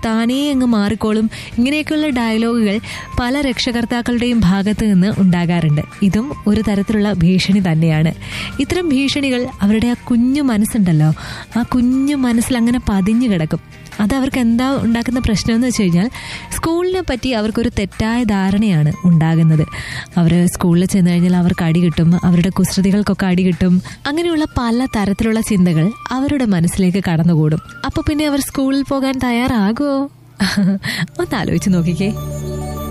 താനേ അങ്ങ് മാറിക്കോളും ഇങ്ങനെയൊക്കെയുള്ള ഡയലോഗുകൾ പല രക്ഷകർത്താക്കളുടെയും ഭാഗത്ത് നിന്ന് ഉണ്ടാകാറുണ്ട് ഇതും ഒരു തരത്തിലുള്ള ഭീഷണി തന്നെയാണ് ഇത്തരം ഭീഷണികൾ അവരുടെ ആ കുഞ്ഞു മനസ്സുണ്ടല്ലോ ആ കുഞ്ഞു മനസ്സിൽ അങ്ങനെ പതിഞ്ഞു കിടക്കും അത് അവർക്ക് എന്താ ഉണ്ടാക്കുന്ന പ്രശ്നം എന്ന് വെച്ച് കഴിഞ്ഞാൽ സ്കൂളിനെ പറ്റി അവർക്കൊരു തെറ്റായ ധാരണയാണ് ഉണ്ടാകുന്നത് അവർ സ്കൂളിൽ ചെന്ന് കഴിഞ്ഞാൽ അവർക്ക് അടി കിട്ടും അവരുടെ കുസൃതികൾക്കൊക്കെ അടി കിട്ടും അങ്ങനെയുള്ള പല തരത്തിലുള്ള ചിന്തകൾ അവരുടെ മനസ്സിലേക്ക് കടന്നുകൂടും അപ്പൊ പിന്നെ അവർ സ്കൂളിൽ പോകാൻ തയ്യാറാകുമോ ഒന്ന് ആലോചിച്ച് നോക്കിക്കേ